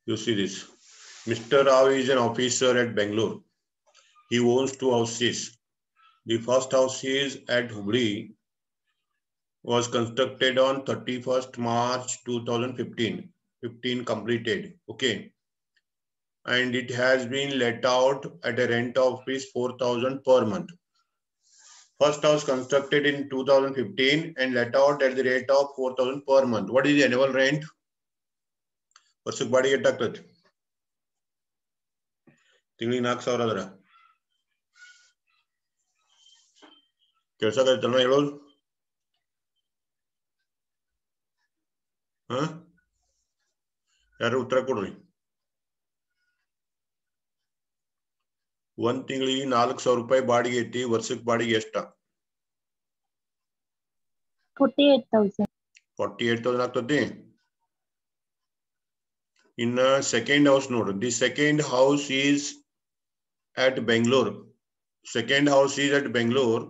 You see this. Mr. Rao is an officer at Bangalore. He owns two houses. The first house is at Hubli, was constructed on 31st March 2015. 15 completed. Okay. And it has been let out at a rent of rupees 4,000 per month. First house constructed in 2015 and let out at the rate of 4,000 per month. What is the annual rent? ವರ್ಷಕ್ಕೆ ಬಾಡಿಗೆ ಎಷ್ಟಾಗ್ತದೆ ತಿಂಗಳಿಗೆ ನಾಲ್ಕು ಸಾವಿರ ಅದರ ಕೆಲ್ಸಕ್ಕೈತಲ್ಲ ಹೇಳೋದು ಹ ಯಾರು ಉತ್ತರ ಕೊಡ್ರಿ ಒಂದ್ ತಿಂಗಳಿಗೆ ನಾಲ್ಕು ಸಾವಿರ ರೂಪಾಯಿ ಬಾಡಿಗೆ ಐತಿ ವರ್ಷಕ್ಕೆ ಬಾಡಿಗೆ ಎಷ್ಟ forty eight thousand forty eight thousand ಆಗ್ತತಿ ಇನ್ನ ಸೆಕೆಂಡ್ ಹೌಸ್ ನೋಡ್ರಿ the second house is at Bengaluru second house is at Bengaluru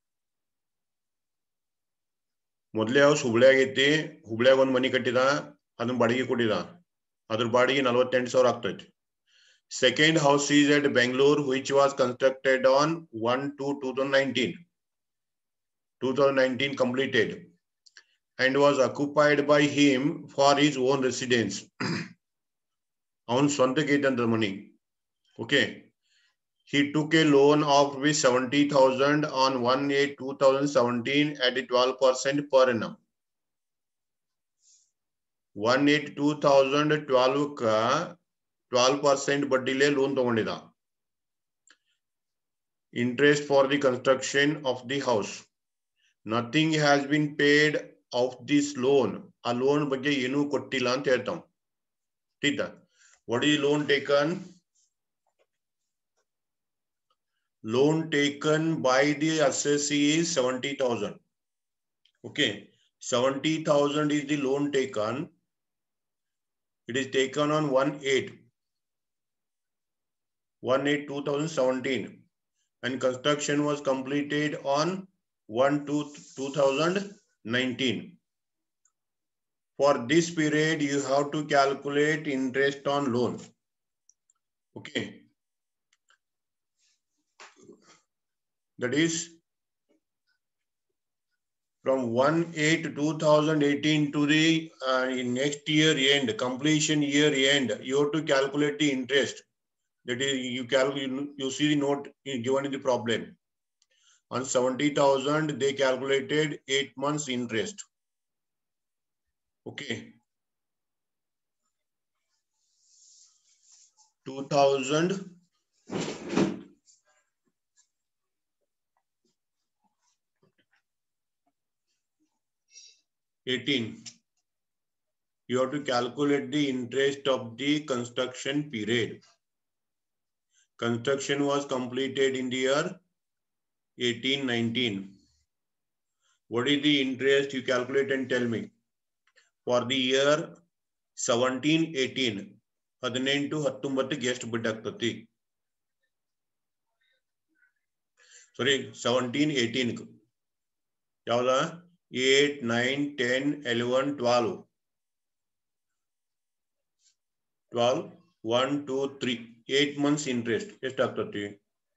ಮೊದಲೇ ಹೌಸ್ ಹುಬ್ಳ್ಯಾಗ ಐತಿ ಹುಬ್ಳ್ಯಾಗ ಒಂದ್ ಮನಿ ಕಟ್ಟಿದ ಅದನ್ನ ಬಾಡಿಗೆ ಕೊಟ್ಟಿದ ಅದ್ರ ಬಾಡಿಗೆ ನಲವತ್ತೆಂಟು ಸಾವಿರ ಆಗ್ತೈತಿ second house is at Bengaluru which was constructed on one to two thousand nineteen two thousand nineteen completed and was occupied by him for his own residence. ಅವನ್ ಸ್ವಂತಕ್ಕೆ ಐತಂತ ಮನಿ okay he took a loan of rupees 70,000 on 1 8 2017 at a 12% per annum. 1 8 2012 ಕ 12% ಬಡ್ಡಿಲೇ loan ತಗೊಂಡಿದ interest for the construction of the house nothing has been paid of this loan ಆ loan ಬಗ್ಗೆ ಏನೂ ಕೊಟ್ಟಿಲ್ಲ ಅಂತ ಹೇಳ್ತಾವ ठीक what is loan taken loan taken by the assessee is 70000 okay 70000 is the loan taken it is taken on 1 8 1 8 2017 and construction was completed on 1 2 2019 for this period you have to calculate interest on loan okay that is from 1 8 2018 to the uh, next year end completion year end you have to calculate the interest that is you calculate you see the note given in the problem on 70000 they calculated 8 months interest Okay. 2000 18 you have to calculate the interest of the construction period construction was completed in the year 1819 what is the interest you calculate and tell me for the year 1718 ಹದಿನೆಂಟು ಹತ್ತೊಂಬತ್ತಿಗೆ ಎಷ್ಟು ಬಡ್ಡಿ ಆಗ್ತತಿ sorry seventeen eighteen ಯಾವ್ದ eight nine ten eleven twelve twelve one two three eight months interest ಎಷ್ಟಾಗ್ತತಿ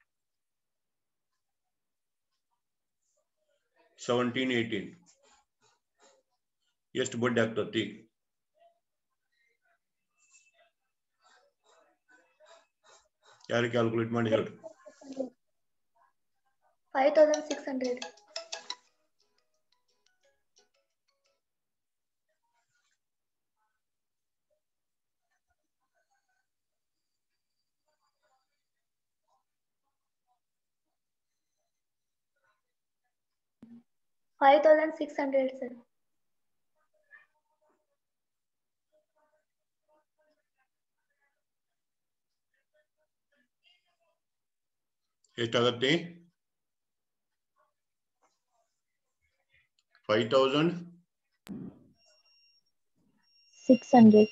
seventeen eighteen ಎಷ್ಟು ಬಡ್ಡಿ ಆಗ್ತತಿ ಯಾರು ಕ್ಯಾಲ್ಕುಲೇಟ್ ಮಾಡಿ ಹೇಳ್ರಿ five thousand six hundred five thousand six hundred sir ಎಷ್ಟಾಗತ್ತೆ five thousand six hundred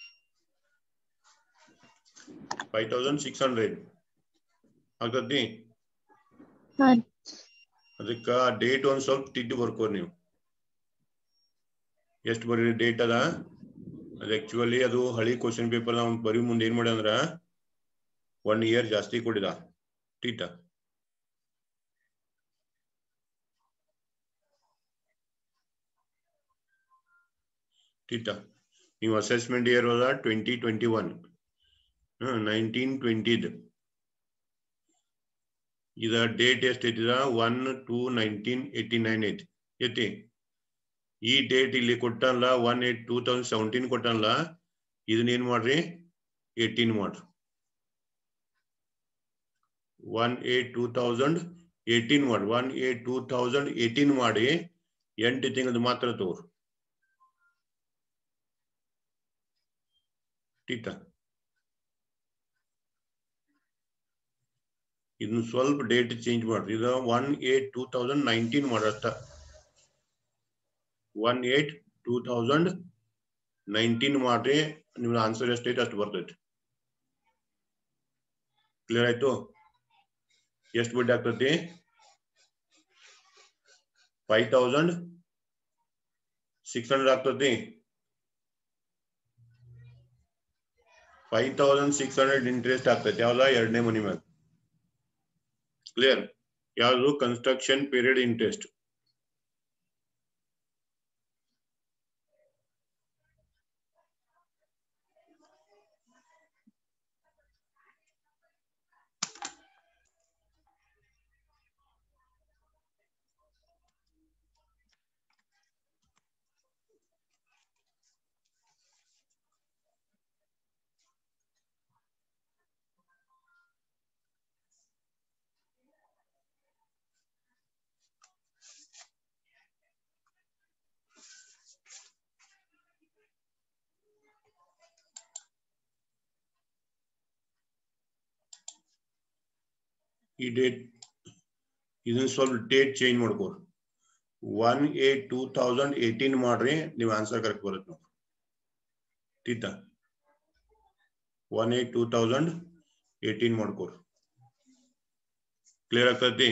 five thousand six hundred ಆಗ್ತತಿ ಹಾ ಅದಕ್ಕ ಡೇಟ್ ಒಂದ್ ಸ್ವಲ್ಪ ತಿದ್ದು ಬರ್ಕೋರಿ ನೀವು ಎಷ್ಟು ಬರೀ ಡೇಟ್ ಅದ ಅದು ಆಕ್ಚುಲಿ ಅದು ಹಳಿ ಕ್ವಶನ್ ಪೇಪರ್ ನಾವು ಬರೀ ಮುಂದೆ ಏನ್ ಮಾಡ್ಯ ಅಂದ್ರ ಒನ್ ಇಯರ್ ಜಾಸ್ತಿ ಕೊಡಿದ ಟೀಟ ಟೀಟ ನೀವು ಅಸೆಸ್ಮೆಂಟ್ ಇಯರ್ ಹೋದ ಟ್ವೆಂಟಿ ಟ್ವೆಂಟಿ ಒನ್ ನೈನ್ಟೀನ್ ಟ್ವೆಂಟಿದ್ ಇದ ಡೇಟ್ ಎಷ್ಟು ಐತಿದ one two nineteen eighty nine ಐತಿ ಐತಿ ಈ ಡೇಟ್ ಇಲ್ಲಿ ಕೊಟ್ಟಲ್ಲ one eight two thousand seventeen ಕೊಟ್ಟಲ್ಲ ಇದನ್ನ ಏನ್ ಮಾಡ್ರಿ ಏಟೀನ್ ಮಾಡ್ರಿ one eight two thousand eighteen ಮಾಡಿ one eight two thousand eighteen ಮಾಡಿ ಎಂಟು ತಿಂಗಳದ ಮಾತ್ರ ತಗೋರಿ ಟೀಟ ಇದನ್ನ ಸ್ವಲ್ಪ ಡೇಟ್ ಚೇಂಜ್ ಮಾಡ್ರಿ ಇದು one eight two thousand nineteen ಮಾಡತ್ತ one eight two thousand nineteen ಮಾಡ್ರಿ ನಿಮ್ದು ಆನ್ಸರ್ ಎಷ್ಟೈತೆ ಅಷ್ಟು ಬರ್ತೈತಿ ಕ್ಲಿಯರ್ ಆಯ್ತು ಎಷ್ಟು ಬಡ್ಡಿ ಆಗ್ತೈತಿ ಫೈವ್ ತೌಸಂಡ್ ಸಿಕ್ಸ್ ಹಂಡ್ರೆಡ್ ಆಗ್ತೈತಿ five thousand six hundred interest ಆಗ್ತೈತಿ ಯಾವ್ದ ಎರಡನೇ ಮನಿ ಮ್ಯಾಗ ಕ್ಲಿಯರ್ ಯಾವುದು ಕನ್ಸ್ಟ್ರಕ್ಷನ್ ಪೀರಿಯಡ್ ಇಂಟ್ರೆಸ್ಟ್ ಈ ಡೇಟ್ ಇದನ್ನ ಸ್ವಲ್ಪ ಡೇಟ್ ಚೇಂಜ್ ಮಾಡ್ಕೋರಿ one eight two thousand eighteen ಮಾಡ್ರಿ ನೀವು ಆನ್ಸರ್ ಕರೆಕ್ಟ್ ಬರುತ್ತೆ ನೋಡ್ರಿ ಟೀತಾ one eight two thousand eighteen ಮಾಡ್ಕೋರಿ ಕ್ಲಿಯರ್ ಆಗ್ತೈತಿ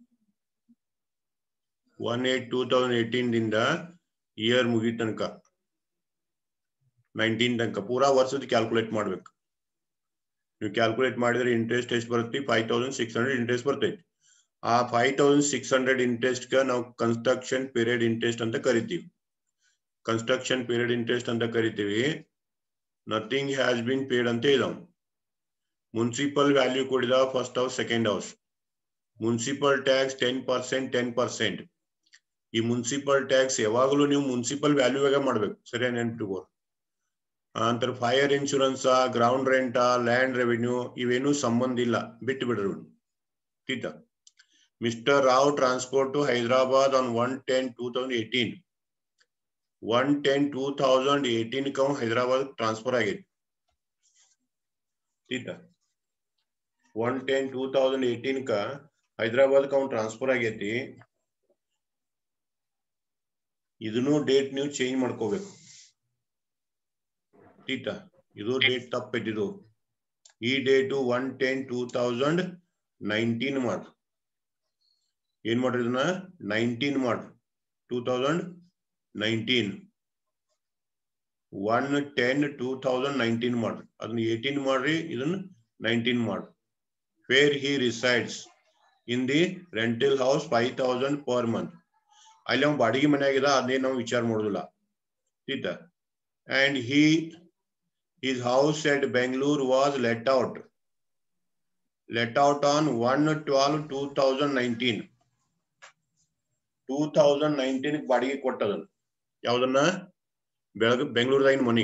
one eight two thousand eighteen ದಿಂದ ಇಯರ್ ಮುಗಿ ತನಕ ನೈನ್ಟೀನ್ ತನಕ ಪೂರಾ ವರ್ಷದ ಕ್ಯಾಲ್ಕುಲೇಟ್ ಮಾಡ್ಬೇಕು ನೀವು ಕ್ಯಾಲ್ಕುಲೇಟ್ ಮಾಡಿದ್ರೆ ಇಂಟ್ರೆಸ್ಟ್ ಎಷ್ಟು ಬರುತ್ತೆ five thousand six hundred interest ಬರ್ತೈತಿ ಆ five thousand six hundred interest ಗೆ ನಾವು ಕನ್ಸ್ಟ್ರಕ್ಷನ್ ಪೀರಿಯಡ್ ಇಂಟ್ರೆಸ್ಟ್ ಅಂತ ಕರಿತೀವಿ ಕನ್ಸ್ಟ್ರಕ್ಷನ್ ಪೀರಿಯಡ್ ಇಂಟ್ರೆಸ್ಟ್ ಅಂತ ಕರಿತೀವಿ ನಥಿಂಗ್ ಹ್ಯಾಸ್ ಬಿನ್ ಪೇಡ್ ಅಂತ ಇದಾವ್ ಮುನ್ಸಿಪಲ್ ವ್ಯಾಲ್ಯೂ ಕೊಡಿದ first house second house municipal tax ten percent ten percent ಈ ಮುನ್ಸಿಪಲ್ ಟ್ಯಾಕ್ಸ್ ಯಾವಾಗಲೂ ನೀವು ಮುನ್ಸಿಪಲ್ ವ್ಯಾಲ್ಯೂಗೆ ಮಾಡ್ಬೇಕು ಸರಿಯಾ ನೆನ್ಪಿಟ್ಕೋರು ಅಂತರ fire insurance ground rent land revenue ಇವೇನು ಸಂಬಂಧ ಇಲ್ಲ ಬಿಟ್ಟು ಬಿಡ್ರಿ ಟೀತ mister Rao transport to Hyderabad on one ten two thousand eighteen one ten two thousand eighteen ಕ ಹೈದರಾಬಾದ್ ಟ್ರಾನ್ಸ್ಫರ್ ಆಗೈತಿ ಟೀತ one ten two thousand eighteen ಕ ಹೈದರಾಬಾದ್ ಕ ಟ್ರಾನ್ಸ್ಫರ್ ಆಗೈತಿ ಇದನ್ನು ಡೇಟ್ ನೀವು ಚೇಂಜ್ ಮಾಡ್ಕೋಬೇಕು ಟೀಟ ಇದು ಡೇಟ್ ತಪ್ಪಿಟ್ಟಿದು ಈ date one ten two thousand nineteen ಮಾಡ್ರಿ ಏನ್ ಮಾಡ್ರಿ ಇದನ್ನ ನೈನ್ಟೀನ್ ಮಾಡ್ರಿ two thousand nineteen one ten two thousand nineteen ಮಾಡ್ರಿ ಅದನ್ನ ಏಟೀನ್ ಮಾಡ್ರಿ ಇದನ್ನ ನೈನ್ಟೀನ್ ಮಾಡ್ರಿ where he resides in the rental house five thousand per month ಅಲ್ಲಿ ಅವ್ನು ಬಾಡಿಗೆ ಮನೆಯಾಗಿದ ಅದೇ ನಾವು ವಿಚಾರ ಮಾಡೋದಿಲ್ಲ ಟೀಟ and he his house at Bangalore was let out. Let out on 1 12 2019. 2019 ಬಾಡಿಗೆ ಕೊಟ್ಟದ ಯಾವ್ದನ್ನ ಬೆಳಗ್ಗೆ ಬೆಂಗಳೂರದಾಗಿನ ಮನಿ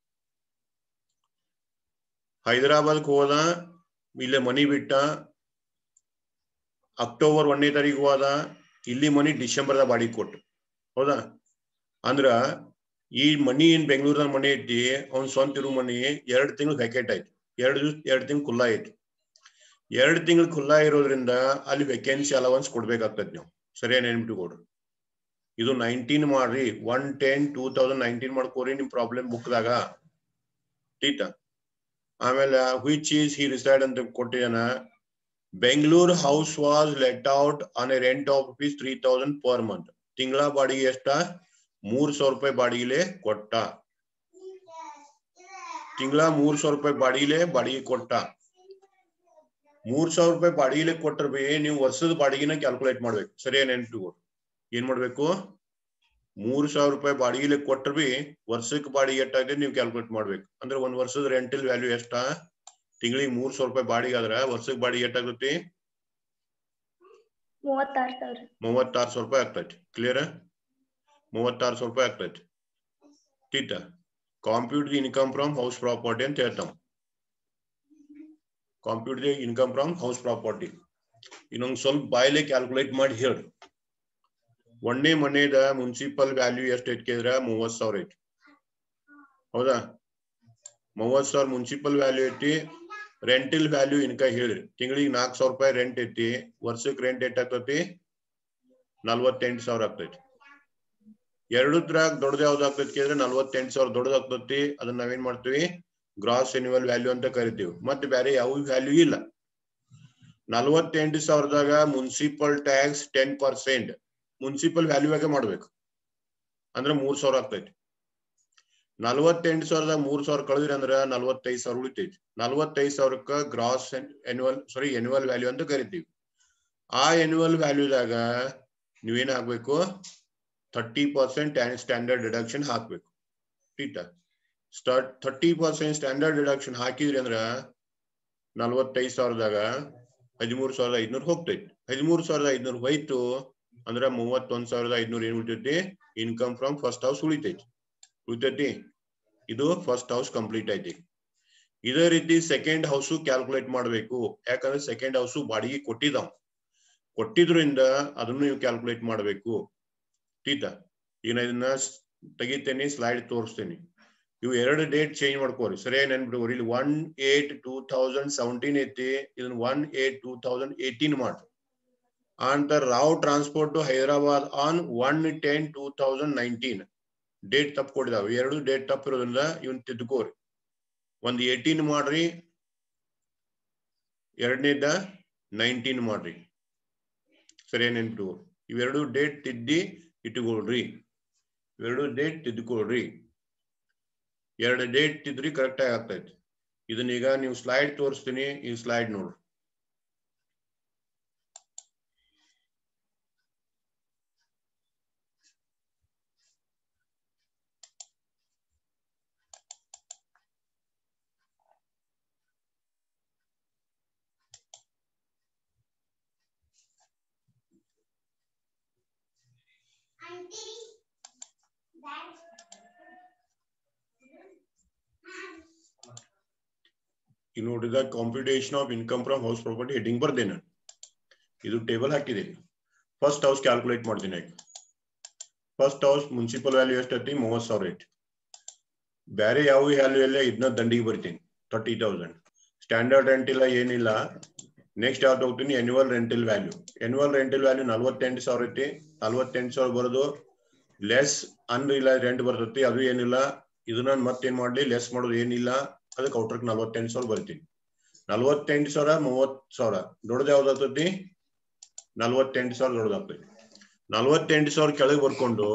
ಹೈದರಾಬಾದ್ಗೆ ಹೋದ ಇಲ್ಲೇ ಮನಿ ಬಿಟ್ಟ ಅಕ್ಟೋಬರ್ ಒಂದನೇ ತಾರೀಕು ಹೋದ ಇಲ್ಲಿ ಮನಿ ಡಿಸೆಂಬರ್ದಾಗ ಬಾಡಿಗೆ ಕೊಟ್ಟು ಹೌದಾ ಅಂದ್ರ ಈ ಮನಿ ಏನ್ ಬೆಂಗಳೂರದಾಗ ಮನಿ ಐತಿ ಅವ್ನ್ ಸ್ವಂತ ಇರೋ ಮನಿ ಎರಡ್ ತಿಂಗಳು ವ್ಯಾಕೆಟ್ ಆಯ್ತು ಎರಡ್ ದಿವ್ಸ ಎರಡ್ ತಿಂಗಳು ಖುಲ್ಲಾ ಐತಿ ಎರಡ್ ತಿಂಗಳು ಖುಲ್ಲಾ ಇರೋದ್ರಿಂದ ಅಲ್ಲಿ ವೇಕೆನ್ಸಿ ಅಲವನ್ಸ್ ಕೊಡ್ಬೇಕಾಗ್ತದ ನೀವು ಸರಿಯಾ ನೆನ್ಪಿಟ್ಕೊಡ್ರಿ ಇದು ನೈನ್ಟೀನ್ ಮಾಡ್ರಿ one ten two thousand nineteen ಮಾಡ್ಕೋರಿ ನಿಮ್ ಪ್ರಾಬ್ಲಮ್ ಬುಕ್ದಾಗ ಟೀತ ಆಮೇಲೆ ವಿಚ್ ಈಸ್ ಹಿ ರಿಸೈಡ್ ಅಂತ ಕೊಟ್ಟಿದಾನ Bengaluru house was let out on a rent of rupees three thousand per month ತಿಂಗಳ ಬಾಡಿಗೆ ಎಷ್ಟ ಮೂರ್ ಸಾವಿರ ರೂಪಾಯಿ ಬಾಡಿಗೆಲೆ ಕೊಟ್ಟ ತಿಂಗಳ ಮೂರ್ ಸಾವಿರ ರೂಪಾಯಿ ಬಾಡಿಗೆಲೆ ಬಾಡಿಗೆ ಕೊಟ್ಟ ಮೂರ್ ಸಾವಿರ ರೂಪಾಯಿ ಬಾಡಿಗೆಲೆ ಕೊಟ್ಟರೆ ಬಿ ನೀವು ವರ್ಷದ ಬಾಡಿಗೆನ ಕ್ಯಾಲ್ಕುಲೇಟ್ ಮಾಡ್ಬೇಕು ಸರಿಯಾ ನೆನ್ಪು ಏನ್ ಮಾಡ್ಬೇಕು ಮೂರ್ ಸಾವಿರ ರೂಪಾಯಿ ಬಾಡಿಗೆಲೆ ಕೊಟ್ಟರೆ ಬಿ ವರ್ಷಕ್ಕೆ ಬಾಡಿಗೆ ಎಷ್ಟಾಗಿದೆ ನೀವು ಕ್ಯಾಲ್ಕುಲೇಟ್ ಮಾಡ್ಬೇಕು ಅಂದ್ರೆ ಒಂದ್ ವರ್ಷದ ರೆಂಟಲ್ ವ್ಯಾಲ್ಯೂ ಎಷ್ಟ ತಿಂಗಳಿಗೆ ಮೂರ್ ಸಾವಿರ ರೂಪಾಯಿ ಬಾಡಿಗೆ ಆದ್ರ ವರ್ಷಕ್ಕೆ ಬಾಡಿಗೆ ಎಷ್ಟಾಗುತ್ತೆ ಮೂವತ್ತಾರು ಸಾವಿರ ಮೂವತ್ತಾರು ಸಾವಿರ ರೂಪಾಯಿ ಆಗ್ತೈತಿ ಕ್ಲಿಯರ್ ಮೂವತ್ತಾರು ಸಾವಿರ ರೂಪಾಯಿ ಆಗ್ತೈತಿ ಟೀಟ compute the income from house property ಅಂತ ಹೇಳ್ತಾವ compute the income from house property ಇನ್ನೊಂದ್ ಸ್ವಲ್ಪ ಬಾಯಿಲೆ ಕ್ಯಾಲ್ಕುಲೇಟ್ ಮಾಡಿ ಹೇಳಿ ಒಂದೇ ಮನೆದ ಮುನ್ಸಿಪಲ್ ವ್ಯಾಲ್ಯೂ ಎಷ್ಟು ಐತಿದ್ರ ಮೂವತ್ ಸಾವಿರ ಐತಿ ಹೌದಾ ಮೂವತ್ ಸಾವಿರ ಮುನ್ಸಿಪಲ್ ವ್ಯಾಲ್ಯೂ ಐತಿ ರೆಂಟಲ್ ವ್ಯಾಲ್ಯೂ ಇನ್ಕ ಹೇಳ್ರಿ ತಿಂಗಳಿಗೆ ನಾಲ್ಕ್ ಸಾವಿರ ರೂಪಾಯಿ ರೆಂಟ್ ಐತಿ ವರ್ಷಕ್ಕೆ ರೆಂಟ್ ಎಷ್ಟ್ ಆಗ್ತೈತಿ ನಲ್ವತ್ತೆಂಟು ಸಾವಿರ ಆಗ್ತೈತಿ ಎರಡದ್ರಾಗ ದೊಡ್ಡದು ಯಾವ್ದು ಆಗ್ತೈತಿ ಕೇಳಿದ್ರೆ ನಲ್ವತ್ತೆಂಟು ಸಾವಿರ ದೊಡ್ಡದಾಗ್ತೈತಿ ಅದನ್ನ ನಾವೇನ್ ಮಾಡ್ತೀವಿ ಗ್ರಾಸ್ ಎನ್ಯುವಲ್ ವ್ಯಾಲ್ಯೂ ಅಂತ ಕರಿತೀವಿ ಮತ್ತೆ ಬೇರೆ ಯಾವ ವ್ಯಾಲ್ಯೂ ಇಲ್ಲ ನಲ್ವತ್ತೆಂಟು ಸಾವಿರದಾಗ municipal tax ten percent municipal ವ್ಯಾಲ್ಯೂಗೆ ಮಾಡ್ಬೇಕು ಅಂದ್ರೆ ಮೂರ್ ಸಾವಿರ ಆಗ್ತೈತಿ ನಲ್ವತ್ತೆಂಟು ಸಾವಿರದಾಗ ಮೂರ್ ಸಾವಿರ ಕಳೆದ್ರಿ ಅಂದ್ರ ನಲ್ವತ್ತೈದು ಸಾವಿರ ಉಳಿತೈತಿ ನಲ್ವತ್ತೈದು ಸಾವಿರಕ್ಕ gross annual sorry annual value ಅಂತ ಕರಿತೀವಿ ಆ ಎನ್ಯುವಲ್ ವ್ಯಾಲ್ಯೂದಾಗ ನೀವೇನ್ ಹಾಕ್ಬೇಕು ಥರ್ಟಿ ಪರ್ಸೆಂಟ್ ಸ್ಟ್ಯಾಂಡರ್ಡ್ ಡಿಡಕ್ಷನ್ ಹಾಕ್ಬೇಕು ಟೀಟ start thirty percent standard deduction ಹಾಕಿದ್ರಿ ಅಂದ್ರ ನಲ್ವತ್ತೈದು ಸಾವಿರದಾಗ ಹದಿಮೂರು ಸಾವಿರದ ಐದ್ನೂರ್ ಹೋಗ್ತೈತಿ ಹದಿಮೂರು ಸಾವಿರದ ಐದ್ನೂರ್ ಹೋಯ್ತು ಅಂದ್ರ ಮೂವತ್ತೊಂದ್ ಸಾವಿರದ ಐದ್ನೂರ್ ಏನ್ ಉಳಿತೈತಿ ಇನ್ಕಮ್ ಫ್ರಮ್ ಫಸ್ಟ್ ಹೌಸ್ ಉಳಿತೈತಿ ಉಳಿತೈತಿ ಇದು ಫಸ್ಟ್ ಹೌಸ್ ಕಂಪ್ಲೀಟ್ ಐತಿ ಇದೇ ರೀತಿ ಸೆಕೆಂಡ್ ಹೌಸ್ ಕ್ಯಾಲ್ಕುಲೇಟ್ ಮಾಡ್ಬೇಕು ಯಾಕಂದ್ರೆ ಸೆಕೆಂಡ್ ಹೌಸ್ ಬಾಡಿಗೆ ಕೊಟ್ಟಿದಾವ್ ಕೊಟ್ಟಿದ್ರಿಂದ ಅದನ್ನು ನೀವು ಕ್ಯಾಲ್ಕುಲೇಟ್ ಮಾಡ್ಬೇಕು ಟೀತ ಈಗ ನಾ ಇದನ್ನ ಸ್- ತೆಗಿತೇನೆ ಸ್ಲೈಡ್ ತೋರಿಸ್ತೇನೆ ಇವು ಎರಡು ಡೇಟ್ ಚೇಂಜ್ ಮಾಡ್ಕೋರಿ ಸರಿಯಾಗಿ ನೆನ್ಬಿಡ್ಕೋರಿ ಇಲ್ಲಿ one eight two thousand seventeen ಐತಿ ಇದನ್ನ one eight two thousand eighteen ಮಾಡ್ರಿ ಅಂತ Rao transport to Hyderabad on one ten two thousand nineteen date ತಪ್ಪು ಕೊಟ್ಟಿದಾವೆ ಎರಡು ಡೇಟ್ ತಪ್ಪಿರೋದ್ರಿಂದ ಇವನ್ ತಿದ್ಕೋರಿ ಒಂದ್ ಏಟೀನ್ ಮಾಡ್ರಿ ಎರಡನೇದ ನೈನ್ಟೀನ್ ಮಾಡ್ರಿ ಸರಿಯಾ ನೆನ್ಪಿಟ್ಟು ಇವೆರಡು ಡೇಟ್ ತಿದ್ದಿ ಇಟ್ಟುಕೊಳ್ರಿ ಇವೆರಡು ಡೇಟ್ ತಿದ್ದುಕೊಳ್ರಿ ಎರಡು ಡೇಟ್ ತಿದ್ರಿ ಕರೆಕ್ಟ್ ಆಗಿ ಆಗ್ತೈತಿ ಇದನ್ನ ಈಗ ನೀವು ಸ್ಲೈಡ್ ತೋರಿಸ್ತೀನಿ ಈ ಸ್ಲೈಡ್ ನೋಡ್ರಿ ಈಗ ನೋಡಿದ computation of income from house property heading ಬರ್ದೆ ನಾನು ಇದು ಟೇಬಲ್ ಹಾಕಿದೆ ಫಸ್ಟ್ ಹೌಸ್ ಕ್ಯಾಲ್ಕುಲೇಟ್ ಮಾಡ್ತೀನಿ ಈಗ ಫಸ್ಟ್ ಹೌಸ್ ಮುನ್ಸಿಪಲ್ ವ್ಯಾಲ್ಯೂ ಎಷ್ಟೈತಿ ಮೂವತ್ ಸಾವಿರ ಐತಿ ಬೇರೆ ಯಾವ ವ್ಯಾಲ್ಯೂ ಎಲ್ಲ ಇದನ್ನ ದಂಡಿಗೆ ಬರ್ತೀನಿ ತರ್ಟಿ ತೌಸಂಡ್ ಸ್ಟ್ಯಾಂಡರ್ಡ್ ರೆಂಟ್ ಇಲ್ಲ ಏನಿಲ್ಲ ನೆಕ್ಸ್ಟ್ ಯಾವ್ದು ಹೋಗ್ತೀನಿ annual rental value annual rental value ನಲ್ವತ್ತೆಂಟು ಸಾವಿರ ಐತಿ ನಲ್ವತ್ತೆಂಟು ಸಾವಿರ ಬರೋದು ಲೆಸ್ ಅನ್ರಿಲ ರೆಂಟ್ ಬರ್ತೈತಿ ಅದು ಏನಿಲ್ಲ ಇದನ್ನ ಮತ್ತೇನ್ ಮಾಡ್ಲಿ ಲೆಸ್ ಮಾಡೋದು ಏನಿಲ್ಲ ಅದಕ್ಕೆ ಔಟ್ರಕ್ ನಲ್ವತ್ತೆಂಟು ಸಾವಿರ ಬರ್ತೀನಿ ನಲ್ವತ್ತೆಂಟು ಸಾವಿರ ಮೂವತ್ ಸಾವಿರ ದೊಡ್ಡದು ಯಾವ್ದಾಗ್ತೈತಿ ನಲ್ವತ್ತೆಂಟು ಸಾವಿರ ದೊಡ್ಡದಾಗ್ತೈತಿ ನಲ್ವತ್ತೆಂಟು ಸಾವಿರ ಕೆಳಗೆ ಬರ್ಕೊಂಡು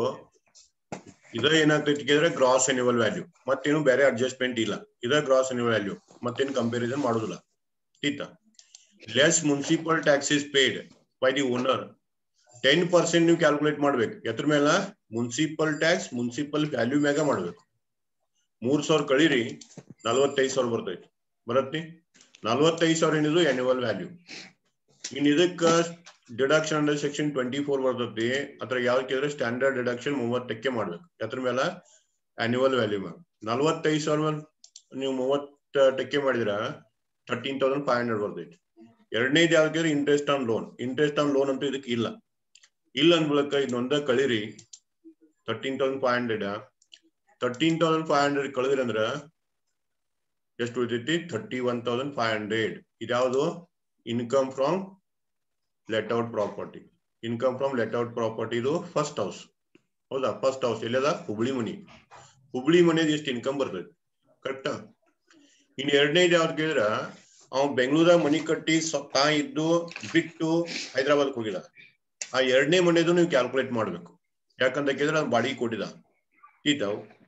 ಇದ ಏನಾಗ್ತೈತಿ ಕೇಳಿದ್ರೆ ಗ್ರಾಸ್ ಎನ್ಯುವಲ್ ವ್ಯಾಲ್ಯೂ ಮತ್ತೇನು ಬೇರೆ ಅಡ್ಜಸ್ಟ್ಮೆಂಟ್ ಇಲ್ಲ ಇದ ಗ್ರಾಸ್ ಎನ್ಯುವಲ್ ವ್ಯಾಲ್ಯೂ ಮತ್ತೇನು ಕಂಪ್ಯಾರಿಸನ್ ಮಾಡೋದಿಲ್ಲ ತೀತ less municipal taxes paid by the owner ten percent ನೀವು ಕ್ಯಾಲ್ಕುಲೇಟ್ ಮಾಡ್ಬೇಕು ಎದ್ರ ಮೇಲ ಮುನ್ಸಿಪಲ್ ಟ್ಯಾಕ್ಸ್ ಮುನ್ಸಿಪಲ್ ವ್ಯಾಲ್ಯೂ ಮ್ಯಾಗ ಮಾಡ್ಬೇಕು ಮೂರ್ ಸಾವಿರ ಕಳೀರಿ ನಲ್ವತ್ತೈದು ಸಾವಿರ ಬರ್ತೈತಿ ಬರತ್ತಿ ನಲ್ವತ್ತೈದು ಸಾವಿರ ಏನಿದು ಆನ್ಯುವಲ್ ವ್ಯಾಲ್ಯೂ ಇನ್ ಇದಕ್ಕ deduction under section twenty four ಬರ್ತೈತಿ ಅದ್ರ ಯಾವ್ದು ಕೇಳಿದ್ರೆ ಸ್ಟ್ಯಾಂಡರ್ಡ್ ಡಿಡಕ್ಷನ್ ಮೂವತ್ತಕ್ಕೆ ಮಾಡ್ಬೇಕು ಎದ್ರ ಮೇಲೆ ಆನ್ಯುವಲ್ ವ್ಯಾಲ್ಯೂ ಮ್ಯಾಗ ನಲ್ವತ್ತೈದು ಸಾವಿರ ಮೇಲೆ ನೀವು ಮೂವತ್ತ ಟಕ್ಕೆ ಮಾಡಿದ್ರ ಥರ್ಟೀನ್ ತೌಸಂಡ್ ಫೈವ್ ಹಂಡ್ರೆಡ್ ಬರ್ತೈತಿ ಎರಡನೇದು ಯಾವ್ದು ಕೇಳಿದ್ರೆ interest on loan interest on loan ಅಂತೂ ಇದಕ್ಕೆ ಇಲ್ಲ ಇಲ್ಲ ಅನ್ಬಿಳಕ ಇನ್ನೊಂದ ಕಳೀರಿ thirteen thousand five hundred thirteen thousand five hundred ಕಳೆದ್ರಿ ಅಂದ್ರ ಎಷ್ಟು ಉಳಿತೈತಿ thirty one thousand five hundred ಇದ್ಯಾವುದು income from let out property income from let out property ಇದು ಫಸ್ಟ್ ಹೌಸ್ ಹೌದಾ ಫಸ್ಟ್ ಹೌಸ್ ಎಲ್ಲದ ಹುಬ್ಳಿ ಮನಿ ಹುಬ್ಳಿ ಮನೆದು ಎಷ್ಟು ಇನ್ಕಮ್ ಬರ್ತೈತಿ ಕರೆಕ್ಟಾ ಇನ್ ಎರಡನೇದು ಯಾವ್ದು ಕೇಳಿದ್ರ ಅವ್ ಬೆಂಗಳೂರಾಗ ಮನಿ ಕಟ್ಟಿ ಸ್ವ- ತಾ ಇದ್ದು ಬಿಟ್ಟು ಹೈದರಾಬಾದ್ ಹೋಗಿದ ಆ ಎರಡನೇ ಮನೆದು ನೀವು ಕ್ಯಾಲ್ಕುಲೇಟ್ ಮಾಡ್ಬೇಕು ಯಾಕಂತ ಕೇಳಿದ್ರೆ ಅವ್ನು ಬಾಡಿಗೆ ಕೊಟ್ಟಿದ ಈತಾವ್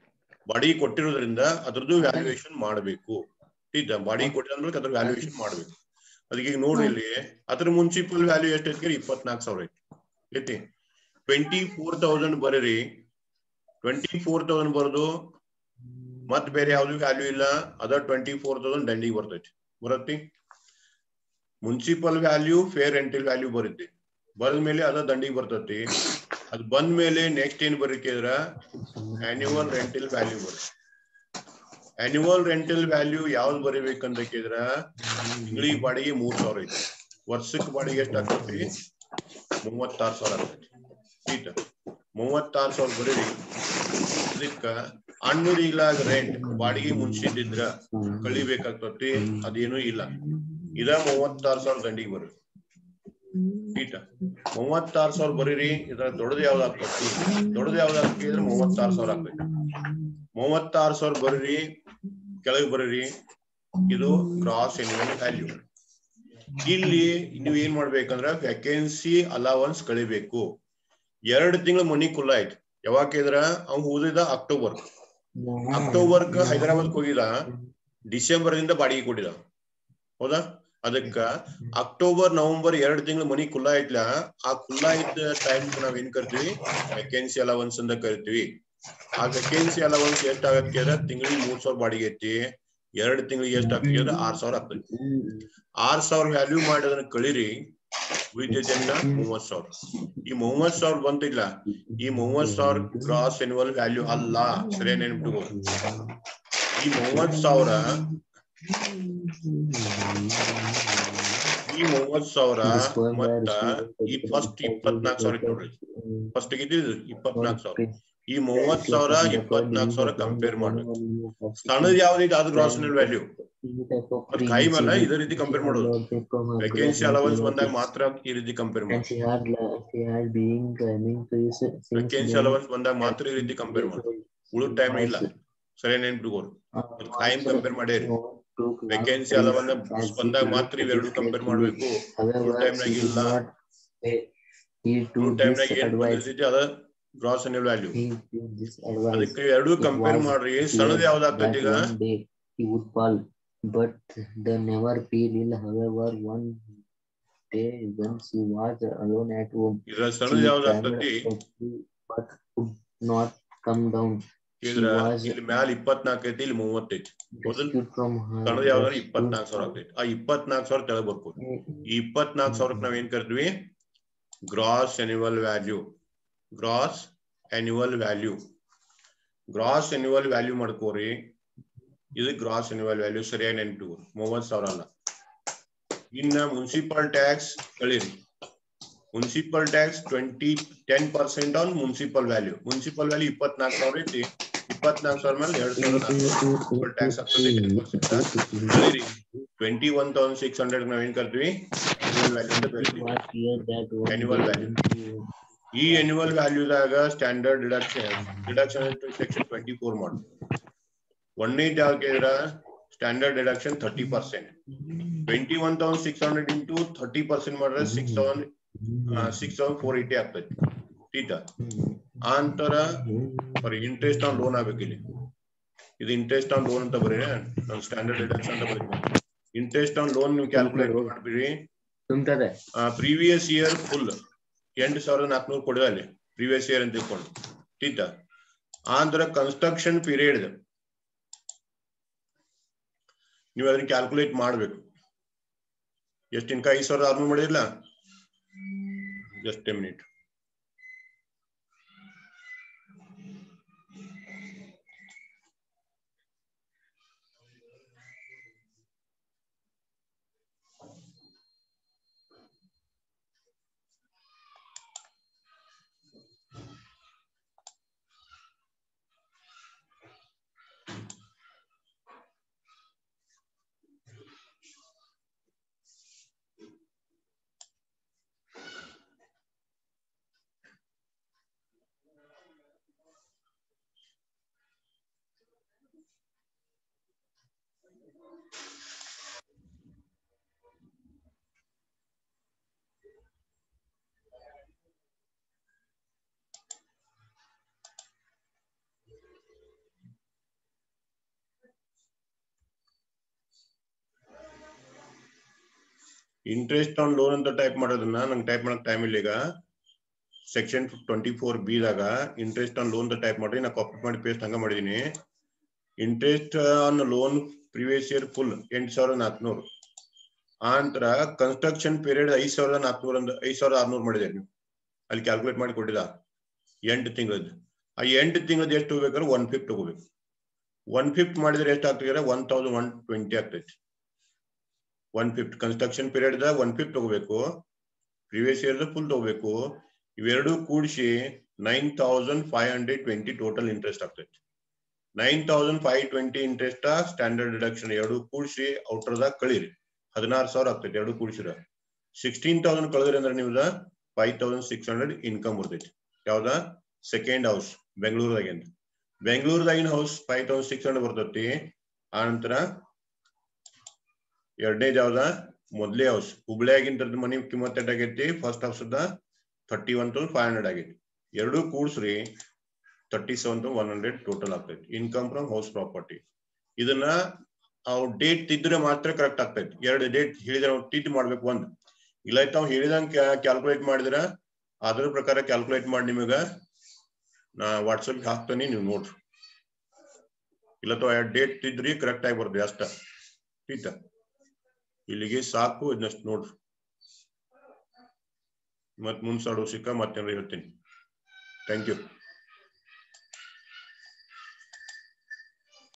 ಬಾಡಿಗೆ ಕೊಟ್ಟಿರೋದ್ರಿಂದ ಅದ್ರದ್ದು ವ್ಯಾಲ್ಯೂಯೇಷನ್ ಮಾಡಬೇಕು ಟೀಚರ್ ಬಾಡಿಗೆ ಕೊಟ್ಟಿದ್ರೆ ಅದ್ರ ವ್ಯಾಲ್ಯೂಯೇಷನ್ ಮಾಡ್ಬೇಕು ಅದಕ್ಕೆ ಈಗ ನೋಡ್ರಿ ಇಲ್ಲಿ ಅದ್ರ ಮುನ್ಸಿಪಲ್ ವ್ಯಾಲ್ಯೂ ಎಷ್ಟು ಐತಿ ಇಪ್ಪತ್ನಾಲ್ಕು ಸಾವಿರ ಐತಿ ಐತಿ ಟ್ವೆಂಟಿ ಫೋರ್ ತೌಸಂಡ್ ಬರೀರಿ ಟ್ವೆಂಟಿ ಫೋರ್ ತೌಸಂಡ್ ಬರೋದು ಮತ್ ಬೇರೆ ಯಾವ್ದು ವ್ಯಾಲ್ಯೂ ಇಲ್ಲ ಅದ ಟ್ವೆಂಟಿ ಫೋರ್ ತೌಸಂಡ್ ದಂಡಿಗೆ ಬರ್ತೈತಿ ಬರತ್ತಿ municipal value fair rental value ಬರುತ್ತೆ ಬರದ ಮೇಲೆ ಅದ ದಂಡಿಗೆ ಬರ್ತೈತಿ ಅದ್ ಬಂದ ಮೇಲೆ ನೆಕ್ಸ್ಟ್ ಏನ್ ಬರೀತಿದ್ರ ಆನ್ಯುವಲ್ ರೆಂಟಲ್ ವ್ಯಾಲ್ಯೂ ಬರುತ್ತೆ ಆನ್ಯುವಲ್ ರೆಂಟಲ್ ವ್ಯಾಲ್ಯೂ ಯಾವ್ದು ಬರೀಬೇಕಂತ ಕೇಳಿದ್ರ ತಿಂಗಳಿಗೆ ಬಾಡಿಗೆ ಮೂರ್ ಸಾವಿರ ಐತಿ ವರ್ಷಕ್ಕೆ ಬಾಡಿಗೆ ಎಷ್ಟು ಆಗ್ತೈತಿ ಮೂವತ್ತಾರು ಸಾವಿರ ಆಗ್ತೈತಿ ಆಯ್ತಾ ಮೂವತ್ತಾರು ಸಾವಿರ ಬರೀರಿ ಇದಕ್ಕ ಅನ್ರಿಲಾಗ್ ರೆಂಟ್ ಬಾಡಿಗೆ ಮುಂಚಿದ್ದಿದ್ರ ಕಳಿಬೇಕಾಗ್ತತಿ ಅದೇನು ಇಲ್ಲ ಇದ ಮೂವತ್ತಾರು ಸಾವಿರ ದಂಡಿಗೆ ಬರ್ರಿ ಈಟ ಮೂವತ್ತಾರು ಸಾವಿರ ಬರೀರಿ ಇದ್ರ ದೊಡ್ಡದು ಯಾವ್ದು ಆಗ್ತತಿ ದೊಡ್ಡದು ಯಾವ್ದು ಆಗ್ತೈತಿ ಅಂದ್ರೆ ಮೂವತ್ತಾರು ಸಾವಿರ ಆಗ್ತೈತಿ ಮೂವತ್ತಾರು ಸಾವಿರ ಬರೀರಿ ಕೆಳಗೆ ಬರೀರಿ ಇದು ಕ್ರಾಸ್ ಎನ್ಯುವಲ್ ವ್ಯಾಲ್ಯೂ ಇಲ್ಲಿ ನೀವು ಏನ್ ಮಾಡ್ಬೇಕಂದ್ರ ವ್ಯಾಕೆನ್ಸಿ ಅಲವನ್ಸ್ ಕಳಿಬೇಕು ಎರಡ್ ತಿಂಗಳ ಮನಿ ಕುಲ್ಲ ಆಯ್ತು ಯಾವಾಗ ಕೇಳಿದ್ರ ಅವ್ನು ಓದಿದ ಅಕ್ಟೋಬರ್ ಅಕ್ಟೋಬರ್ ಹೈದರಾಬಾದ್ ಹೋಗಿದ ಡಿಸೆಂಬರ್ ದಿಂದ ಬಾಡಿಗೆ ಕೊಟ್ಟಿದ ಹೌದಾ ಅದಕ್ಕ ಅಕ್ಟೋಬರ್ ನವೆಂಬರ್ ಎರಡ್ ತಿಂಗಳು ಮನಿ ಕುಲ್ಲ ಐತ್ಲ ಆ ಕುಲ್ಲ ಇದ್ದ ಟೈಮ್ ನಾವ್ ಏನ್ ಕರಿತೀವಿ ವೆಕೆನ್ಸಿ ಅಲವನ್ಸ್ ಅಂತ ಕರಿತೀವಿ ಆ ವೆಕೆನ್ಸಿ ಅಲವನ್ಸ್ ಎಷ್ಟ್ ಆಗತ್ತೆ ಅಂದ್ರೆ ತಿಂಗಳಿಗೆ ಮೂರ್ ಸಾವಿರ ಬಾಡಿಗೆ ಐತಿ ಎರಡ್ ತಿಂಗಳಿಗೆ ಎಷ್ಟ್ ಆಗ್ತದೆ ಅಂದ್ರೆ ಆರ್ ಸಾವಿರ ಆಗ್ತೈತಿ ಆರ್ ಸಾವಿರ ವ್ಯಾಲ್ಯೂ ಮಾಡಿ ಅದನ್ನ ಕಳಿರಿ ವಿದ್ಯುತ್ ಮೂವತ್ ಸಾವಿರ ಈ ಮೂವತ್ ಸಾವಿರ ಬಂತಿಲ್ಲ ಈ ಮೂವತ್ ಸಾವಿರ ಕ್ರಾಸ್ ಎನ್ಯುವಲ್ ವ್ಯಾಲ್ಯೂ ಅಲ್ಲ ಸರಿಯಾಗಿ ನೆನ್ಪಿಟ್ಕೋ ಈ ಮೂವತ್ ಸಾವಿರ ಈ ಮೂವತ್ ಸಾವಿರ ಮತ್ತ ಈ ಫಸ್ಟ್ ಇಪ್ಪತ್ನಾಲ್ಕು ಸಾವಿರ ಇತ್ತು ನೋಡ್ರಿ ಫಸ್ಟ್ ಇದ್ದಿದ್ದು ಇಪ್ಪತ್ನಾಲ್ಕು ಸಾವಿರ ಈ ಮೂವತ್ ಸಾವಿರ ಇಪ್ಪತ್ನಾಲ್ಕು ಸಾವಿರ ಕಂಪೇರ್ ಮಾಡ್ಬೇಕು ಸಣ್ಣದ್ ಯಾವ್ದೈತಿ ಅದು ಗ್ರಾಸ್ ವ್ಯಾಲ್ಯೂ ಮತ್ ಖಾಯಿಮ್ ಅಲ್ಲ ಇದೇ ರೀತಿ ಕಂಪೇರ್ ಮಾಡೋದು ವೆಕೆನ್ಸಿ ಅಲವನ್ಸ್ ಬಂದಾಗ ಮಾತ್ರ ಈ ರೀತಿ ಕಂಪೇರ್ And ಮಾಡೋದು she had, le- she had been coming to you si- since vacancy then. Allowance ಬಂದಾಗ ಮಾತ್ರ ಈ ರೀತಿ ಕಂಪೇರ್ ಮಾಡೋದು ಉಳಿದ ಟೈಮ್ ಇಲ್ಲ ಸರಿ ನೆನ್ಪಿಟ್ಕೋರು Uh, ಖಾಯಿಮ್ also, ಕಂಪೇರ್ ಮಾಡೇರಿ no, took long vacancy days allowance as he ಬಂದಾಗ could ಮಾತ್ರ ಇವೆರಡು not ಕಂಪೇರ್ take ಮಾಡ್ಬೇಕು However, time she ನಾಗ did ಇಲ್ಲ. not pay. He ಉಳಿದ took ಟೈಮ್ this ನಾಗ ಏನ್ advice. ಬಂದಿರ್ತೈತಿ ಅದ gross annual value He took this advice. ಅದಕ್ಕೆ ಎರಡು It ಕಂಪೇರ್ was ಮಾಡ್ರಿ clear ಸಣ್ಣದ್ ಯಾವ್ದಾಗ್ತೈತಿ ಈಗ that one day he would fall, but the never feel ill. However, one day when she was alone at home, ಇದ್ರ she ಸಣ್ಣದ್ ಯಾವ್ದಾಗ್ತೈತಿ trembled but could not come down. She ಇದ್ರ was ಇಲ್ಲಿ ಮ್ಯಾಲ ಇಪ್ಪತ್ನಾಲ್ಕು ಐತಿ ಇಲ್ಲಿ ಮೂವತ್ತೈತಿ ಹೌದಲ್ rescued from her. ಸಣ್ಣದ್ ಯಾವ್ದಾರ rescue ಇಪ್ಪತ್ನಾಲ್ಕು ಸಾವಿರ ಆಗ್ತೈತಿ ಆ ಇಪ್ಪತ್ನಾಲ್ಕು ಸಾವಿರ ತೆಳಗ್ ಬರ್ಬೋದು ಈ ಇಪ್ಪತ್ನಾಲ್ಕು ಸಾವಿರಕ್ಕೆ ನಾವ್ ಏನ್ ಕರಿತೀವಿ gross annual value gross annual value gross annual value ಮಾಡ್ಕೋರಿ ಇದು ಗ್ರಾಸ್ ಎನ್ಯುವಲ್ ವ್ಯಾಲ್ಯೂ ಸರಿಯಾಗಿ ನೆನ್ಪು ಮೂವತ್ ಸಾವಿರ ಅಲ್ಲ ಇನ್ನ ಮುನ್ಸಿಪಲ್ ಟ್ಯಾಕ್ಸ್ ಕಳೀರಿ municipal tax twenty ten percent on municipal value municipal value ಇಪ್ಪತ್ನಾಲ್ಕು ಸಾವಿರ ಐತಿ ಇಪ್ಪತ್ನಾಲ್ಕು ಸಾವಿರ ಮೇಲೆ ಎರಡ್ ಸಾವಿರ ಮುನ್ಸಿಪಲ್ ಟ್ಯಾಕ್ಸ್ ಆಗ್ತದೆ ಟೆನ್ ಪರ್ಸೆಂಟ್ ಕಳೀರಿ twenty one thousand six hundred ನಾವ್ ಏನ್ ಕರಿತೀವಿ annual value ಅಂತ It ಕರಿತೀವಿ was clear that one Annual day value. when she ಈ ಎನ್ಯುವಲ್ ವ್ಯಾಲ್ಯೂದಾಗ standard deduction deduction section twenty four ಮಾಡು ಒಂದನೇ ಜಾಗ standard deduction thirty percent twenty one thousand six hundred into thirty percent ಮಾಡಿದ್ರೆ six thousand six thousand four eighty ಆಗ್ತೈತಿ ಟೀಟಾ ಆ ಅಂತರ ಸಾರಿ ಇಂಟ್ರೆಸ್ಟ್ ಆನ್ ಲೋನ್ ಆಗ್ಬೇಕು ಇಲ್ಲಿ ಇದು ಇಂಟ್ರೆಸ್ಟ್ ಆನ್ ಲೋನ್ ಅಂತ ಬರೀ ನಾನು ಸ್ಟ್ಯಾಂಡರ್ಡ್ ಡಿಡಕ್ಷನ್ ಅಂತ ಬರೀತೀನಿ ಇಂಟ್ರೆಸ್ಟ್ ಆನ್ ಲೋನ್ ನೀವು ಕ್ಯಾಲ್ಕುಲೇಟ್ ಮಾಡ್ಬಿಡಿ ತುಂಬ್ತದೆ ಪ್ರೀವಿಯಸ್ ಇಯರ್ ಫುಲ್ ಎಂಟು ಸಾವಿರದ ನಾಲ್ಕನೂರು ಕೊಡಿದ ಅಲ್ಲಿ ಪ್ರೀವಿಯಸ್ ಇಯರ್ ಅಂತ ತಿಳ್ಕೊಂಡು ಟೀಟ ಆಂಧ್ರ ಕನ್ಸ್ಟ್ರಕ್ಷನ್ ಪೀರಿಯಡ್ ನೀವು ಅದನ್ನ ಕ್ಯಾಲ್ಕುಲೇಟ್ ಮಾಡ್ಬೇಕು ಎಷ್ಟು ಇನ್ಕ ಐದು ಸಾವಿರದ ಆರ್ನೂರು ಮಾಡಿಲ್ಲ just a minute interest on loan ಅಂತ ಟೈಪ್ ಮಾಡೋದನ್ನ ನಂಗೆ ಟೈಪ್ ಮಾಡಕ್ ಟೈಮ್ ಇಲ್ಲ ಈಗ ಸೆಕ್ಷನ್ ಟ್ವೆಂಟಿ ಫೋರ್ ಬಿ ದಾಗ ಇಂಟ್ರೆಸ್ಟ್ ಆನ್ ಲೋನ್ ಟೈಪ್ ಮಾಡಿ ನಾ ಕಾಪಿ ಮಾಡಿ ಪೇಸ್ಟ್ ಹಂಗ ಮಾಡಿದೀನಿ interest on loan previous year full ಎಂಟ್ ಸಾವಿರದ ನಾಲ್ಕುನೂರು ಆನಂತರ ಕನ್ಸ್ಟ್ರಕ್ಷನ್ ಪೀರಿಯಡ್ ಐದ್ ಸಾವಿರದ ನಾಲ್ಕುನೂರ ಒಂದು ಐದ್ ಸಾವಿರದ ಆರ್ನೂರು ಮಾಡಿದ್ದೀರಿ ನೀವು ಅಲ್ಲಿ ಕ್ಯಾಲ್ಕುಲೇಟ್ ಮಾಡಿ ಕೊಟ್ಟಿದ ಎಂಟು ತಿಂಗಳದ್ದು ಆ ಎಂಟು ತಿಂಗಳದ್ದು ಎಷ್ಟು ಹೋಗ್ಬೇಕಾದ್ರೆ ಒನ್ ಫಿಫ್ಟ್ ತಗೋಬೇಕು ಒನ್ ಫಿಫ್ಟ್ ಮಾಡಿದ್ರೆ ಎಷ್ಟು ಆಗ್ತದೆ ಒನ್ ತೌಸಂಡ್ ಒನ್ ಟ್ವೆಂಟಿ ಆಗ್ತೈತಿ ಒನ್ ಫಿಫ್ಟ್ ಕನ್ಸ್ಟ್ರಕ್ಷನ್ ಪೀರಿಯಡ್ ದ ಒನ್ ಫಿಫ್ಟ್ ತಗೋಬೇಕು ಪ್ರಿವಿಯಸ್ ಇಯರ್ ಫುಲ್ ತಗೋಬೇಕು ಇವೆರಡು ಕೂಡಿಸಿ nine thousand five hundred twenty total interest ಆಗ್ತೈತಿ nine thousand five twenty interest standard deduction ಎರಡು ಕೂಡಿಸಿ ಔಟರ್ದಾಗ ಕಳೀರಿ ಹದಿನಾರು ಸಾವಿರ ಆಗ್ತೈತಿ ಎರಡು ಕೂಡಿಸಿರ ಸಿಕ್ಸ್ಟೀನ್ ತೌಸಂಡ್ ಕಳೆದ್ರಿ ಅಂದ್ರೆ ನಿಮ್ದ five thousand six hundred income ಬರ್ತೈತಿ ಯಾವ್ದ ಸೆಕೆಂಡ್ ಹೌಸ್ ಬೆಂಗಳೂರದಾಗಿಂದ ಬೆಂಗಳೂರದಾಗಿನ house five thousand six hundred ಬರ್ತೈತಿ ಆನಂತರ ಎರಡನೇದು ಯಾವ್ದ ಮೊದ್ಲೇ ಹೌಸ್ ಹುಬ್ಳಿಯಾಗಿಂತ ಮನಿ ಕಿಮ್ಮತ್ ಎಷ್ಟ್ ಆಗೈತಿ first house thirty one thousand five hundred ಆಗೈತಿ ಎರಡೂ ಕೂಡ್ಸ್ರಿ thirty seven thousand one hundred total ಆಗ್ತೈತಿ ಇನ್ಕಮ್ ಫ್ರಮ್ ಹೌಸ್ ಪ್ರಾಪರ್ಟಿ ಇದನ್ನ ಅವ್ ಡೇಟ್ ತಿದ್ರೆ ಮಾತ್ರ ಕರೆಕ್ಟ್ ಆಗ್ತೈತಿ ಎರಡು ಡೇಟ್ ಹೇಳಿದ್ರೆ ನಾವು ತಿದ್ದು ಮಾಡ್ಬೇಕು ಒಂದ್ ಇಲ್ಲ ತಾವ್ ಹೇಳಿದಂಗ ಕ್ಯಾಲ್ಕುಲೇಟ್ ಮಾಡಿದ್ರ ಅದ್ರ ಪ್ರಕಾರ ಕ್ಯಾಲ್ಕುಲೇಟ್ ಮಾಡಿ ನಿಮಗ ನಾ ವಾಟ್ಸಪ್ ಹಾಕ್ತೇನೆ ನೀವು ನೋಡ್ರಿ ಇಲ್ಲ ತಾವ್ ಎರಡು ಡೇಟ್ ತಿದ್ರಿ ಕರೆಕ್ಟ್ ಆಗಿ ಬರ್ದ್ರಿ ಅಷ್ಟ ಟೀತ ಇಲ್ಲಿಗೆ ಸಾಕು ಇದನ್ನಷ್ಟು ನೋಡ್ರಿ ಮತ್ ಮುಂದ್ ಸಾಡೋ ಸಿಕ್ಕ ಮತ್ತೇನ್ರ ಹೇಳ್ತೀನಿ ಥ್ಯಾಂಕ್ ಯು